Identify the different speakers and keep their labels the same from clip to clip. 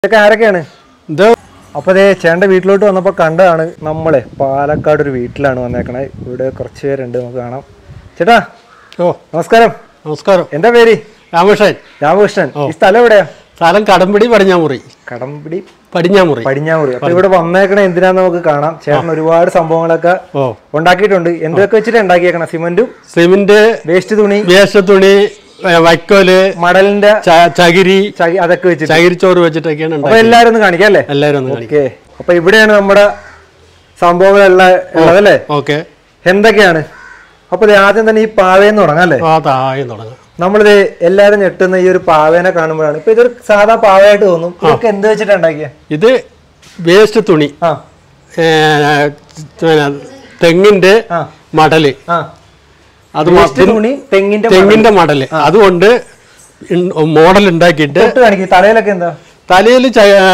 Speaker 1: ഇതൊക്കെ ആരൊക്കെയാണ്
Speaker 2: ഇത്
Speaker 1: അപ്പൊ അതേ ചേട്ടന്റെ വീട്ടിലോട്ട് വന്നപ്പോ കണ്ടതാണ് നമ്മളെ പാലക്കാട് ഒരു വീട്ടിലാണ് വന്നേക്കണേ ഇവിടെ കുറച്ച് പേരുണ്ട് നമുക്ക് കാണാം ചേട്ടാ
Speaker 2: ഓ
Speaker 1: നമസ്കാരം
Speaker 2: നമസ്കാരം
Speaker 1: എന്താ പേര്
Speaker 2: രാമകൃഷ്ണൻ
Speaker 1: രാമകൃഷ്ണൻ ഈ സ്ഥലം എവിടെയാ
Speaker 2: സ്ഥലം കടമ്പിടി പടിഞ്ഞാമുറി
Speaker 1: കടമ്പിടി
Speaker 2: പടിഞ്ഞാമുറി
Speaker 1: പടിഞ്ഞാമുറി അപ്പൊ ഇവിടെ വന്നേക്കണേ എന്തിനാന്ന് നമുക്ക് കാണാം ചേട്ടൻ ഒരുപാട് സംഭവങ്ങളൊക്കെ
Speaker 2: ഓ
Speaker 1: ഉണ്ടാക്കിയിട്ടുണ്ട് എന്തൊക്കെ വെച്ചിട്ട് ഉണ്ടാക്കിയേക്കണം സിമന്റും
Speaker 2: സിമെന്റ്
Speaker 1: വേസ്റ്റ് തുണി
Speaker 2: വേസ്റ്റ് തുണി ഏ, വൈക്കോല്
Speaker 1: മടലിന്റെ
Speaker 2: ച- ചകിരി
Speaker 1: ചകി അതൊക്കെ വെച്ചിട്ട്
Speaker 2: ചകിരിച്ചോറ് വെച്ചിട്ടൊക്കെയാണ്
Speaker 1: അപ്പൊ
Speaker 2: ഉണ്ടായത്
Speaker 1: എല്ലാരും ഒന്ന് കാണിക്കാം അല്ലേ
Speaker 2: എല്ലാവരും ഒന്ന് കാണിക്കും
Speaker 1: ഓക്കെ അപ്പൊ ഇവിടെയാണ് നമ്മുടെ സംഭവങ്ങളുള്ള ഉള്ളതല്ലേ
Speaker 2: ഓക്കെ
Speaker 1: എന്തൊക്കെയാണ് അപ്പൊ ദേ ആദ്യം തന്നെ ഈ പാവേന്ന് തുടങ്ങാം അല്ലേ
Speaker 2: ആ താഴെ തുടങ്ങാം
Speaker 1: നമ്മളിത് എല്ലാരും ഞെട്ടുന്ന ഈ ഒരു പാവേനെ കാണുമ്പോഴാണ് ഇപ്പൊ ഇതൊരു സാധാ പാവയായിട്ട് തോന്നും ഇതൊക്കെ എന്ത് വെച്ചിട്ടാ ഉണ്ടാക്കിയ
Speaker 2: ഇത് വേസ്റ്റ് തുണി
Speaker 1: ആ
Speaker 2: ഏ, പിന്നെ തെങ്ങിന്റെ
Speaker 1: ആ
Speaker 2: മടല്
Speaker 1: ആ
Speaker 2: അത്
Speaker 1: വേസ്റ്റ് തുണി തെങ്ങിന്റെ
Speaker 2: തെങ്ങിന്റെ മടല് അതുകൊണ്ട് മോഡൽ ഉണ്ടാക്കിയിട്ട്
Speaker 1: തൊട്ട് കാണിക്കും തലയിലൊക്കെ എന്താ
Speaker 2: തലയിൽ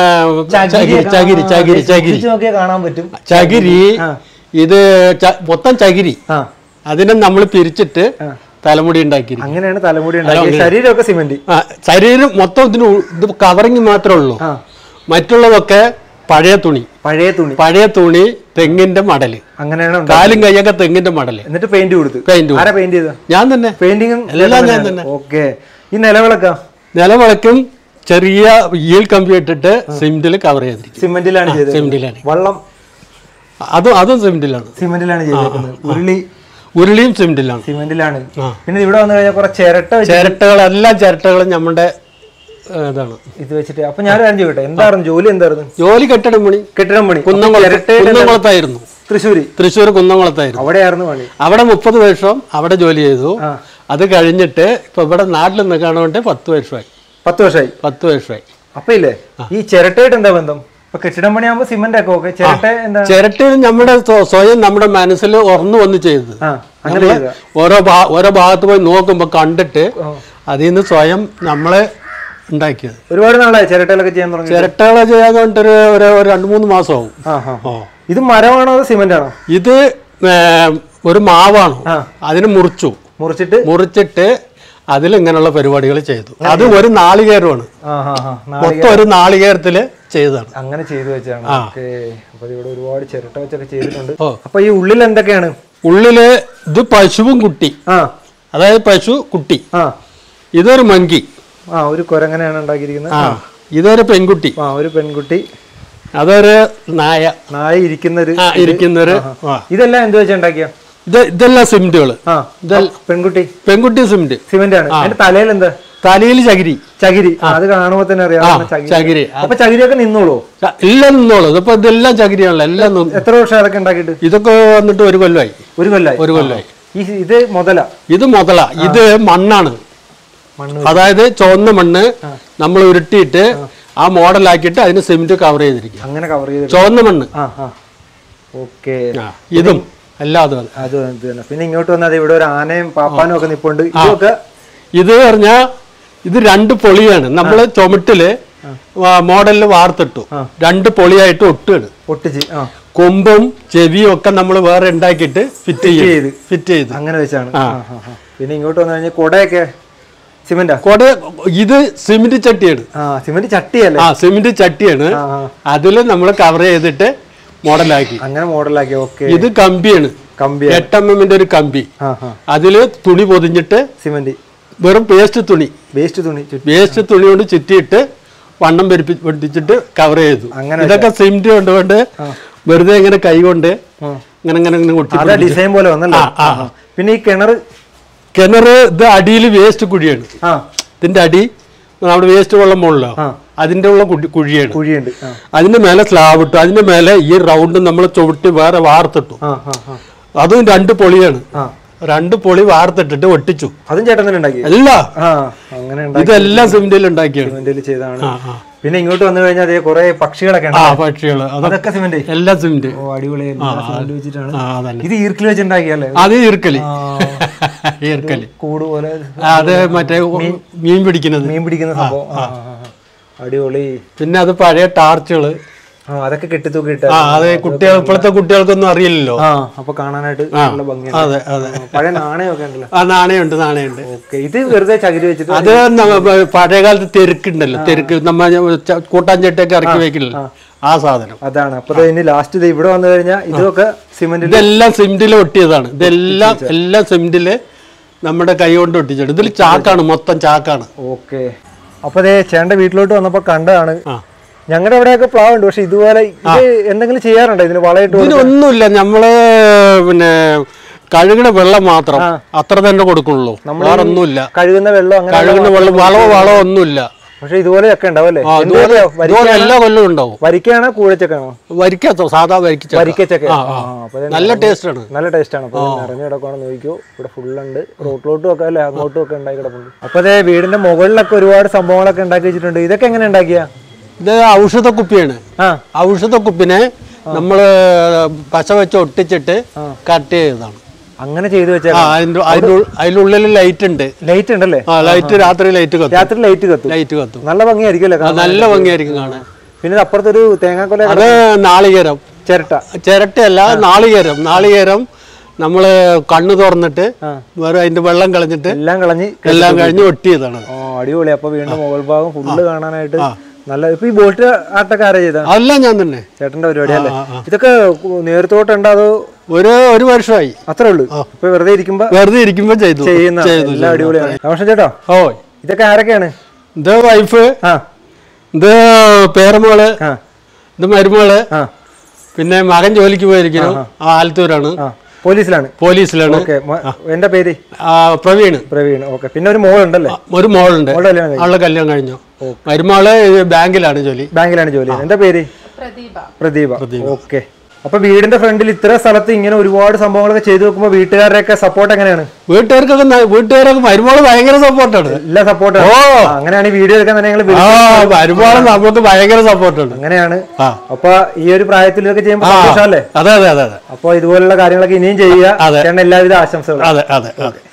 Speaker 2: ചകിരി ചകിരി ചകിരി ചകിരി
Speaker 1: ശ്രദ്ധിച്ച് നോക്കിയാൽ കാണാൻ പറ്റും
Speaker 2: ചകിരി
Speaker 1: ആ.
Speaker 2: ഇത് ച- മൊത്തം ചകിരി
Speaker 1: ആ
Speaker 2: അതിനെ നമ്മൾ പിരിച്ചിട്ട് തലമുടി ഉണ്ടാക്കി
Speaker 1: അങ്ങനെയാണ് തലമുടി ഉണ്ടാക്കിയത് ശരീരമൊക്കെ സിമെന്റ്
Speaker 2: ശരീരം മൊത്തം ഇതിന് ഉ- ഇത് കവറിങ് മാത്രമേ ഉള്ളൂ
Speaker 1: ആ
Speaker 2: മറ്റുള്ളതൊക്കെ പഴയ തുണി
Speaker 1: പഴയ തുണി
Speaker 2: പഴയ തുണി തെങ്ങിന്റെ മടല്
Speaker 1: അങ്ങനെയാണ് ഉണ്ടാക്കിയത്.
Speaker 2: കാലും കൈയൊക്കെ തെങ്ങിന്റെ മടല്
Speaker 1: എന്നിട്ട് പെയിന്റ് കൊടുത്തു
Speaker 2: പെയിന്റ്
Speaker 1: ആരാ പെയിന്റ് ചെയ്ത
Speaker 2: ഞാൻ തന്നെ
Speaker 1: പെയിന്റിങ്ങും
Speaker 2: എല്ലാം ഞാൻ തന്നെ.
Speaker 1: ഓക്കെ ഈ നിലവിളക്ക
Speaker 2: നിലവിളക്കും ചെറിയ ഈൽ കമ്പി ഇട്ടിട്ട് സിമെന്റിൽ കവർ ചെയ്തിരിക്കും
Speaker 1: സിമെന്റിലാണ് ചെയ്തത്
Speaker 2: സിമെന്റിലാണ്
Speaker 1: വള്ളം
Speaker 2: അതും അതും സിമെന്റിലാണ്
Speaker 1: സിമെന്റിലാണ് ചെയ്തേക്കുന്നത് ഉരുളി
Speaker 2: ഉരുളിയും സിമെന്റിലാണ്
Speaker 1: സിമെന്റിലാണ്
Speaker 2: ആ.
Speaker 1: പിന്നെ ഇവിടെ വന്നു കഴിഞ്ഞാൽ കുറെ ചിരട്ട വെച്ച്
Speaker 2: ചിരട്ടകൾ എല്ലാ ചിരട്ടകളും നമ്മുടെ ഏ, ഇതാണ്
Speaker 1: ഇത് വെച്ചിട്ട് അപ്പൊ ഞാൻ കാര്യം ചോട്ടെ എന്തായിരുന്നു ജോലി എന്തായിരുന്നു
Speaker 2: ജോലി കെട്ടിടം പണി
Speaker 1: കെട്ടിടം പണി
Speaker 2: കുന്നംകുളത്ത്
Speaker 1: ചിരട്ടയുടെ
Speaker 2: കുന്നംകുളത്തായിരുന്നു
Speaker 1: തൃശ്ശൂര്
Speaker 2: തൃശ്ശൂർ കുന്നംകുളത്തായിരുന്നു
Speaker 1: അവിടെയായിരുന്നു പണി
Speaker 2: അവിടെ മുപ്പത് വർഷം അവിടെ ജോലി ചെയ്തു
Speaker 1: ആ.
Speaker 2: അത് കഴിഞ്ഞിട്ട് ഇപ്പൊ ഇവിടെ നാട്ടിൽ നിൽക്കാൻ വേണ്ടി പത്ത് വർഷമായി
Speaker 1: പത്ത് വർഷമായി
Speaker 2: പത്ത് വർഷമായി
Speaker 1: അപ്പൊ ഇല്ലേ ഈ ചിരട്ടയായിട്ട് എന്താ ബന്ധം ഇപ്പൊ കെട്ടിടം പണിയാകുമ്പോ സിമെന്റ് ഒക്കെ ഓക്കെ ചിരട്ട എന്താ
Speaker 2: ചിരട്ടയിൽ നമ്മുടെ സ്വ- സ്വയം നമ്മുടെ മനസ്സിൽ ഉറന്നു വന്ന് ചെയ്തത്
Speaker 1: ആ അങ്ങനെ
Speaker 2: നമ്മള്
Speaker 1: ചെയ്തതാ.
Speaker 2: ഓരോ ഭാ- ഓരോ ഭാഗത്ത് പോയി നോക്കുമ്പോൾ കണ്ടിട്ട് അതിൽ നിന്ന് സ്വയം നമ്മളെ ഉണ്ടാക്കിയത്
Speaker 1: ഒരുപാട് നാളായി ചിരട്ടയിലൊക്കെ ചെയ്യാൻ തുടങ്ങി
Speaker 2: ചിരട്ടകൾ ചെയ്യാൻ വേണ്ടിട്ടൊരു ഒരു ഒരു രണ്ട് മൂന്ന് മാസമാവും
Speaker 1: ആ ആ
Speaker 2: ഓ
Speaker 1: ഇത് മരമാണോ അതോ സിമെന്റ് ആണോ
Speaker 2: ഇത് ഏ, ഒരു മാവാണ്
Speaker 1: ആ.
Speaker 2: അതിന് മുറിച്ചു
Speaker 1: മുറിച്ചിട്ട്
Speaker 2: മുറിച്ചിട്ട് അതിൽ ഇങ്ങനെയുള്ള പരിപാടികൾ ചെയ്തു അത് ഒരു നാളികേരമാണ്
Speaker 1: ആ ആ ആ നാ-
Speaker 2: മൊത്തം ഒരു നാളികേരത്തില് ചെയ്തതാണ്
Speaker 1: അങ്ങനെ ചെയ്തു വെച്ചാണ് ഓക്കെ അപ്പൊ ഇവിടെ ഒരുപാട് ചിരട്ട വെച്ചൊക്കെ ചെയ്തിട്ടുണ്ട്
Speaker 2: ഓ.
Speaker 1: അപ്പൊ ഈ ഉള്ളിൽ എന്തൊക്കെയാണ്
Speaker 2: ഉള്ളില് ഇത് പശുവും കുട്ടി
Speaker 1: ആ
Speaker 2: അതായത് പശു കുട്ടി
Speaker 1: ആ
Speaker 2: ഇതൊരു മങ്കി
Speaker 1: ആ ഒരു കുരങ്ങനെയാണ് ഉണ്ടാക്കിയിരിക്കുന്നത്
Speaker 2: ആ ഇതൊരു പെൺകുട്ടി
Speaker 1: ആ ഒരു പെൺകുട്ടി
Speaker 2: അതൊരു നായ
Speaker 1: നായ ഇരിക്കുന്ന ഒരു
Speaker 2: ആ ഇരിക്കുന്നൊരു ആ.
Speaker 1: ഇതെല്ലാം എന്ത് വെച്ചാ ഉണ്ടാക്കിയ
Speaker 2: ഇത് ഇതെല്ലാം സിമെന്റുകൾ
Speaker 1: ആ പെൺകുട്ടി
Speaker 2: പെൺകുട്ടി സിമെന്റ്
Speaker 1: സിമെന്റ് ആണ് അതിന്റെ തലയിൽ എന്താ
Speaker 2: തലയിൽ ചകിരി
Speaker 1: ചകിരി അത് കാണുമ്പോ തന്നെ അറിയാം
Speaker 2: ആ
Speaker 1: അതാണ് ചകിരി
Speaker 2: ചകിരി
Speaker 1: അപ്പൊ ചകിരിയൊക്കെ നിന്നോളൂ
Speaker 2: ച- എല്ലാം നിന്നോളൂ ഇതിപ്പോ ഇതെല്ലാം ചകിരിയാണല്ലോ എല്ലാം നിന്ന്
Speaker 1: എത്ര വർഷം അതൊക്കെ ഉണ്ടാക്കിയിട്ട്
Speaker 2: ഇതൊക്കെ വന്നിട്ട് ഒരു കൊല്ലമായി
Speaker 1: ഒരു കൊല്ലായി
Speaker 2: ഒരു കൊല്ലമായി
Speaker 1: ഈ ഇത് മുതല
Speaker 2: ഇത് മുതല ഇത് മണ്ണാണ്
Speaker 1: മണ്ണ്
Speaker 2: അതായത് ചുവന്ന മണ്ണ് നമ്മൾ ഉരുട്ടിയിട്ട് ആ മോഡലാക്കിയിട്ട് അതിന് സിമെന്റ് കവർ ചെയ്തിരിക്കുക
Speaker 1: അങ്ങനെ കവർ ചെയ്ത്
Speaker 2: ചുവന്ന മണ്ണ്
Speaker 1: ആ ആ ഓക്കെ
Speaker 2: ആ, ഇതും എല്ലാം അത് മതി.
Speaker 1: അത് ഇത് തന്നെ പിന്നെ ഇങ്ങോട്ട് വന്നാൽ ഇവിടെ ഒരു ആനയും പാപ്പാനും ഒക്കെ നിപ്പുണ്ട് ഇതൊക്കെ
Speaker 2: ഇത് പറഞ്ഞാ ഇത് രണ്ട് പൊളിയാണ് നമ്മള് ചുമട്ടില് മോഡലിൽ വാർത്തിട്ടു രണ്ട് പൊളിയായിട്ട് ഒട്ടുകയാണ്
Speaker 1: പൊട്ടിച്ച് ആ
Speaker 2: കൊമ്പും ചെവിയും ഒക്കെ നമ്മൾ വേറെ ഉണ്ടാക്കിയിട്ട് ഫിറ്റ്
Speaker 1: ചെയ്ത്.
Speaker 2: ചെയ്ത് ഫിറ്റ് ചെയ്ത്
Speaker 1: അങ്ങനെ വെച്ചാണ് ആ, ആ, ആ. പിന്നെ ഇങ്ങോട്ട് വന്നു കഴിഞ്ഞാൽ കുടയൊക്കെ സിമെന്റാ
Speaker 2: കൊട ഇത് സിമെന്റ് ചട്ടിയാണ്
Speaker 1: ആ സിമെന്റ് ചട്ടിയല്ലേ
Speaker 2: ആ സിമെന്റ് ചട്ടിയാണ്
Speaker 1: ആ ആ
Speaker 2: അതിൽ നമ്മൾ കവർ ചെയ്തിട്ട് മോഡലാക്കി
Speaker 1: അങ്ങനെ മോഡലാക്കി ഓക്കെ
Speaker 2: ഇത് കമ്പിയാണ്
Speaker 1: കമ്പി
Speaker 2: എട്ട് എം എമ്മിന്റെ ഒരു കമ്പി
Speaker 1: ആ ആ
Speaker 2: അതില് തുണി പൊതിഞ്ഞിട്ട്
Speaker 1: സിമെന്റ്
Speaker 2: വെറും പേസ്റ്റ് തുണി
Speaker 1: വേസ്റ്റ് തുണി ചുറ്റി
Speaker 2: വേസ്റ്റ് തുണി കൊണ്ട് ചുറ്റിയിട്ട് വണ്ണം പെരുപ്പി പൊട്ടിച്ചിട്ട് കവർ ചെയ്തു
Speaker 1: അങ്ങനെ
Speaker 2: ഇതൊക്കെ സിമെന്റ് കൊണ്ടുകൊണ്ട് വെറുതെ ഇങ്ങനെ കൈ കൊണ്ട്
Speaker 1: ആ.
Speaker 2: ഇങ്ങനെ ഇങ്ങനെ ഇങ്ങനെ ഒട്ടി
Speaker 1: അതാ ഡിസൈൻ പോലെ വന്നല്ലോ
Speaker 2: ആ, ആ.
Speaker 1: ആ, ആ. പിന്നെ ഈ കിണർ
Speaker 2: കിണറ് ഇത് അടിയിൽ വേസ്റ്റ് കുഴിയാണ്
Speaker 1: ആ
Speaker 2: ഇതിന്റെ അടി നമ്മുടെ വേസ്റ്റ് വെള്ളം മുകളിലോ
Speaker 1: ആ.
Speaker 2: അതിന്റെ ഉള്ള കുഴി- കുഴിയാണ്
Speaker 1: കുഴിയുണ്ട് ആ
Speaker 2: അതിന്റെ മേലെ സ്ലാബ് ഇട്ടു അതിന്റെ മേലെ ഈ റൗണ്ട് നമ്മൾ ചുവട്ടി വേറെ വാർത്തിട്ടു
Speaker 1: ആ ആ ആ
Speaker 2: അതും രണ്ട് പൊളിയാണ്
Speaker 1: ആ
Speaker 2: രണ്ട് പൊളി വാർത്തിട്ടിട്ട് ഒട്ടിച്ചു
Speaker 1: അതും ചേട്ടൻ തന്നെ ഉണ്ടാക്കി
Speaker 2: അല്ല
Speaker 1: ആ അങ്ങനെ ഉണ്ടാക്കി
Speaker 2: ഇതെല്ലാം സിമെന്റിൽ ഉണ്ടാക്കിയാണ്
Speaker 1: സിമെന്റിൽ ചെയ്താണ്
Speaker 2: ആ ആ
Speaker 1: പിന്നെ ഇങ്ങോട്ട് വന്നു കഴിഞ്ഞാൽ അതേ കുറെ പക്ഷികളൊക്കെ ഉണ്ട്
Speaker 2: ആ പക്ഷികള് അതൊക്കെ
Speaker 1: അതൊക്കെ സിമെന്റ്
Speaker 2: എല്ലാം സിമെന്റ്
Speaker 1: ഓ അടിപൊളി സിമെന്റ് വെച്ചിട്ടാണ്
Speaker 2: ആ അതന്നെ
Speaker 1: ഇത് ഈർക്കിൽ വെച്ചുണ്ടാക്കിയല്ലേ
Speaker 2: അത് ഈർക്കലി
Speaker 1: ആ,
Speaker 2: ഈർക്കലി
Speaker 1: കൂട് പോലെ
Speaker 2: ആ, അത് മറ്റേ മീൻ പിടിക്കുന്നത്
Speaker 1: മീൻ പിടിക്കുന്ന സംഭവം ആ, ആ, ആ. അടിപൊളി
Speaker 2: പിന്നെ അത് പഴയ ടാർച്ചുകള്
Speaker 1: ആ അതൊക്കെ കെട്ടിത്തൂക്കി ഇട്ട
Speaker 2: ആ അത് കുട്ടികൾ ഇപ്പോഴത്തെ കുട്ടികൾക്കൊന്നും അറിയില്ലല്ലോ
Speaker 1: ആ അപ്പൊ കാണാനായിട്ട് നല്ല ഭംഗിയാണ്
Speaker 2: അതെ അതെ
Speaker 1: ആ, പഴയ നാണയമൊക്കെ ഉണ്ടല്ലോ
Speaker 2: ആ നാണയമുണ്ട് നാണയമുണ്ട്
Speaker 1: ഓക്കെ ഇത് വെറുതെ ചകിരി വെച്ചിട്ട്
Speaker 2: അത് നമ്മ- പഴയ കാലത്ത് തെരുക്കുണ്ടല്ലോ തെരുക്ക് നമ്മ ച- കൂട്ടാഞ്ചട്ടയൊക്കെ ഇറക്കി വെക്കില്ല ആ സാധനം
Speaker 1: അതാണ് അപ്പൊ ദേ ഇനി ലാസ്റ്റ് ഇത് ഇവിടെ വന്നു കഴിഞ്ഞാൽ ഇതൊക്കെ സിമെന്റ്
Speaker 2: ഇതെല്ലാം സിമെന്റിൽ ഒട്ടിയതാണ് ഇതെല്ലാം എല്ലാം സിമെന്റില് നമ്മുടെ കൈ കൊണ്ട് ഒട്ടിച്ചിട്ട് ഇതിൽ ചാക്കാണ് മൊത്തം ചാക്കാണ്
Speaker 1: ഓക്കെ അപ്പൊ ദേ ചേട്ടന്റെ വീട്ടിലോട്ട് വന്നപ്പോ കണ്ടതാണ്
Speaker 2: ആ
Speaker 1: ഞങ്ങളുടെ അവിടെയൊക്കെ പ്ലാവ് ഉണ്ട് പക്ഷെ ഇതുപോലെ ഇത് എന്തെങ്കിലും ചെയ്യാറുണ്ടോ ഇതിന് വളയിട്ട് കൊടു-
Speaker 2: ഇതിനൊന്നുമില്ല നമ്മള് പിന്നെ കഴുകണ വെള്ളം മാത്രം അത്ര തന്നെ കൊടുക്കുള്ളൂ വേറെ ഒന്നുമില്ല
Speaker 1: കഴുകുന്ന വെള്ളം അങ്ങനെ
Speaker 2: കഴുകുന്ന വെള്ളം വളമോ വളമോ ഒന്നുമില്ല
Speaker 1: പക്ഷെ ഇതുപോലെ ഒക്കെ ഉണ്ടാവും അല്ലേ
Speaker 2: ആ, ഇതുപോലെ ഇതുപോലെ എല്ലാ കൊല്ലവും ഉണ്ടാവും
Speaker 1: വരിക്കാണോ കൂഴച്ചക്കാണോ
Speaker 2: വരിക്കാത്തോ സാധാ വരിക്ക
Speaker 1: വരിക്കച്ചക്ക
Speaker 2: ആ, ആ.
Speaker 1: അപ്പൊ ഇത്
Speaker 2: നല്ല ടേസ്റ്റ് ആണ്
Speaker 1: നല്ല ടേസ്റ്റ് ആണ് അപ്പൊ ഇത് നിറഞ്ഞു കിടക്കുവാണെന്ന് നോക്കിയോ ഇവിടെ ഫുൾ ഉണ്ട് റോട്ടിലോട്ടും ഒക്കെ അല്ലേ അങ്ങോട്ടും ഒക്കെ ഉണ്ടാക്കി കിടപ്പുണ്ട് അപ്പൊ അതെ വീടിന്റെ മുകളിലൊക്കെ ഒരുപാട് സംഭവങ്ങളൊക്കെ ഉണ്ടാക്കി വെച്ചിട്ടുണ്ട് ഇതൊക്കെ എങ്ങനെ ഉണ്ടാക്കിയ
Speaker 2: ഇത് ഔഷധ കുപ്പിയാണ്
Speaker 1: ആ
Speaker 2: ഔഷധ കുപ്പിനെ നമ്മള് പശ വെച്ച് ഒട്ടിച്ചിട്ട് കട്ട് ചെയ്തതാണ്
Speaker 1: അങ്ങനെ ചെയ്തു വെച്ച
Speaker 2: ആ അതിന്റെ അതിന്റെ ഉൾ- അതിന്റെ ഉള്ളിൽ ലൈറ്റ് ഉണ്ട്
Speaker 1: ലൈറ്റ് ഉണ്ടല്ലേ
Speaker 2: ആ ലൈറ്റ് രാത്രി ലൈറ്റ് കത്തും
Speaker 1: രാത്രി ലൈറ്റ് കത്തും
Speaker 2: ലൈറ്റ് കത്തും
Speaker 1: നല്ല ഭംഗിയായിരിക്കും അല്ലേ
Speaker 2: ആ, നല്ല ഭംഗിയായിരിക്കും കാണാൻ
Speaker 1: പിന്നെ ഇത് അപ്പുറത്തൊരു തേങ്ങാക്കൊല
Speaker 2: അത് നാളികേരം
Speaker 1: ചിരട്ട
Speaker 2: ചിരട്ടയല്ല നാളികേരം നാളികേരം നമ്മള് കണ്ണു തുറന്നിട്ട് വേറെ അതിന്റെ വെള്ളം കളഞ്ഞിട്ട്
Speaker 1: എല്ലാം കളഞ്ഞ്
Speaker 2: എല്ലാം കഴിഞ്ഞ് ഒട്ടിയതാണ്
Speaker 1: ആ അടിപൊളി അപ്പൊ വീണ്ടും മുകൾ ഭാഗം ഫുള്ള് കാണാനായിട്ട് നല്ല ഇപ്പൊ ഈ ബോട്ട് ആട്ടൊക്കെ ആരാ ചെയ്ത
Speaker 2: അതെല്ലാം ഞാൻ തന്നെ
Speaker 1: ചേട്ടന്റെ പരിപാടി അല്ലേ ഇതൊക്കെ കു- നേരത്തോട്ടുണ്ടോ അതോ
Speaker 2: ഒരു ഒരു വർഷമായി
Speaker 1: അത്രേ ഉള്ളൂ ഇപ്പൊ വെറുതെ ഇരിക്കുമ്പോ
Speaker 2: വെറുതെ ഇരിക്കുമ്പോ ചെയ്തു
Speaker 1: ചെയ്യുന്ന
Speaker 2: ചെയ്തു
Speaker 1: എല്ലാം അടിപൊളിയാണ് പക്ഷെ ചേട്ടാ
Speaker 2: ഓ
Speaker 1: ഇതൊക്കെ ആരൊക്കെയാണ്
Speaker 2: ഇത് വൈഫ്
Speaker 1: ആ
Speaker 2: ഇത് പേരമോള്
Speaker 1: ആ
Speaker 2: ഇത് മരുമോള്
Speaker 1: ആ
Speaker 2: പിന്നെ മകൻ ജോലിക്ക് പോയിരിക്കുന്നു ആ ആലത്തൂരാണ്
Speaker 1: ആ പോലീസിലാണ്
Speaker 2: പോലീസിലാണ്
Speaker 1: ഓക്കെ എന്റെ പേര്
Speaker 2: ആ, പ്രവീണ്
Speaker 1: പ്രവീൺ ഓക്കെ പിന്നെ ഒരു മോളുണ്ടല്ലേ
Speaker 2: ഒരു മോളുണ്ട്
Speaker 1: മോളുടെ കല്യാണം കഴിഞ്ഞു
Speaker 2: അവളുടെ കല്യാണം കഴിഞ്ഞു മരുമോള് ബാങ്കിലാണ് ജോലി
Speaker 1: ബാങ്കിലാണ് ജോലി ചെയ്യുന്നത് എന്താ പേര്
Speaker 3: പ്രദീപ
Speaker 1: പ്രദീപ ഓക്കെ അപ്പൊ വീടിന്റെ ഫ്രണ്ടിൽ ഇത്ര സ്ഥലത്ത് ഇങ്ങനെ ഒരുപാട് സംഭവങ്ങളൊക്കെ ചെയ്തു നോക്കുമ്പോ വീട്ടുകാരുടെയൊക്കെ സപ്പോർട്ട് എങ്ങനെയാണ്
Speaker 2: വീട്ടുകാർക്കൊക്കെ ന- വീട്ടുകാരൊക്കെ മരുമോള് ഭയങ്കര സപ്പോർട്ടാണ്
Speaker 1: എല്ലാ സപ്പോർട്ട്
Speaker 2: ഓ.
Speaker 1: അങ്ങനെയാണ് ഈ വീഡിയോ എടുക്കാൻ തന്നെ ഞങ്ങൾ
Speaker 2: ആ മരുമോള് നമുക്ക് ഭയങ്കര സപ്പോർട്ടാണ്
Speaker 1: അങ്ങനെയാണ്
Speaker 2: ആ
Speaker 1: അപ്പൊ ഈ ഒരു പ്രായത്തിൽ ഇതൊക്കെ ചെയ്യുമ്പോൾ സന്തോഷമല്ലേ
Speaker 2: അതെ അതെ അതെ അതെ
Speaker 1: അപ്പൊ ഇതുപോലുള്ള കാര്യങ്ങളൊക്കെ ഇനിയും ചെയ്യുക
Speaker 2: അതെ.
Speaker 1: ചേട്ടൻ എല്ലാവിധ ആശംസകളും
Speaker 2: അതെ അതെ അതെ